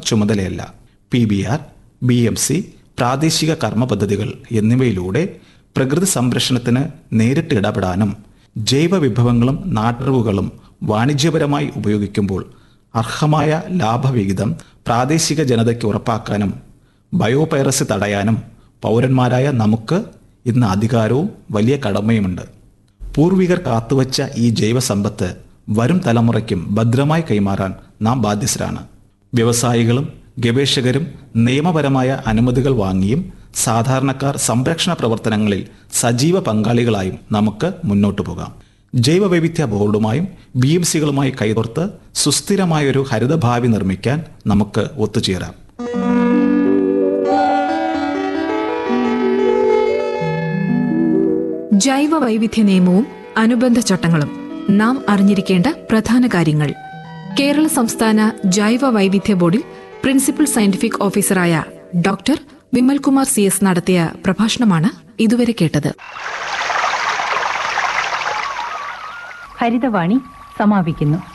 ചുമതലയല്ല P B R B M C പ്രാദേശിക കർമ്മ പദ്ധതികൾ എന്നിവയിലൂടെ പ്രകൃതി സംരക്ഷണത്തിന് നേരിട്ട് ഇടപെടാനും ജൈവ വിഭവങ്ങളും നാട്ടറിവുകളും വാണിജ്യപരമായി ഉപയോഗിക്കുമ്പോൾ അർഹമായ ലാഭവിഹിതം പ്രാദേശിക ജനതയ്ക്ക് ഉറപ്പാക്കാനും ബയോപൈറസി തടയാനും പൗരന്മാരായ നമുക്ക് ഇന്ന് അധികാരവും വലിയ കടമയുമുണ്ട് പൂർവികർ കാത്തുവച്ച ഈ ജൈവസമ്പത്ത് വരും തലമുറയ്ക്കും ഭദ്രമായി കൈമാറാൻ നാം ബാധ്യസ്ഥരാണ് വ്യവസായികളും ഗവേഷകരും നിയമപരമായ അനുമതികൾ വാങ്ങിയും സാധാരണക്കാർ സംരക്ഷണ പ്രവർത്തനങ്ങളിൽ സജീവ പങ്കാളികളായും നമുക്ക് മുന്നോട്ടു പോകാം ജൈവവൈവിധ്യ ബോർഡുമായും ബി എം സികളുമായി കൈകോർത്ത് സുസ്ഥിരമായൊരു ഹരിതഭാവി നിർമ്മിക്കാൻ നമുക്ക് ഒത്തുചേരാം ജൈവ വൈവിധ്യ നിയമവും അനുബന്ധ ചട്ടങ്ങളും നാം അറിഞ്ഞിരിക്കേണ്ട പ്രധാന കാര്യങ്ങൾ കേരള സംസ്ഥാന ജൈവ വൈവിധ്യ ബോർഡിൽ പ്രിൻസിപ്പൽ സയന്റിഫിക് ഓഫീസറായ ഡോക്ടർ വിമൽകുമാർ സി എസ് നടത്തിയ പ്രഭാഷണമാണ് ഇതുവരെ കേട്ടത് ഹരിതവാണി സമാപിക്കുന്നു